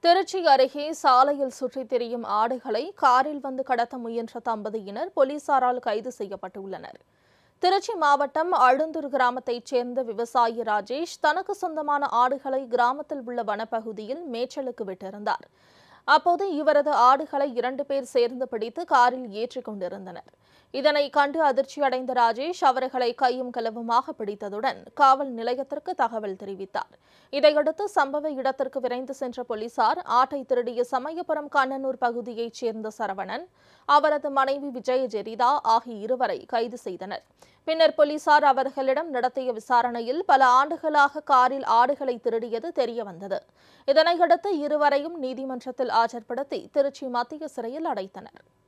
திருச்சி அருகே சாலையில் சுற்றித் திரியும் ஆடுகளை காரில் வந்து கடத்த முயன்ற தம்பதியினர் போலீசாரால் கைது செய்யப்பட்டுள்ளனர் திருச்சி மாவட்டம் அழுந்தூர் கிராமத்தைச் சேர்ந்த விவசாயி ராஜேஷ் தனக்கு சொந்தமான ஆடுகளை கிராமத்தில் உள்ள வனப்பகுதியில் மேய்ச்சலுக்கு விட்டிருந்தார் அப்போது இவரது ஆடுகளை இரண்டு பேர் சேர்ந்து பிடித்து காரில் ஏற்றிக் கொண்டிருந்தனர் இதனை கண்டு அதிர்ச்சியடைந்த ராஜேஷ் அவர்களை கையும் களவுமாக பிடித்ததுடன் காவல் நிலையத்திற்கு தகவல் தெரிவித்தார் இதையடுத்து சம்பவ இடத்திற்கு விரைந்து சென்ற போலீசார் ஆட்டை திருடிய சமயபுரம் கண்ணனூர் பகுதியைச் சேர்ந்த சரவணன் அவரது மனைவி விஜய ஜெரிதா ஆகிய இருவரை கைது செய்தனர் பின்னர் போலீசார் அவர்களிடம் நடத்திய விசாரணையில் பல ஆண்டுகளாக காரில் ஆடுகளை திருடியது தெரியவந்தது இதனையடுத்து இருவரையும் நீதிமன்றத்தில் ஆஜர்படுத்தி திருச்சி மத்திய சிறையில் அடைத்தனர்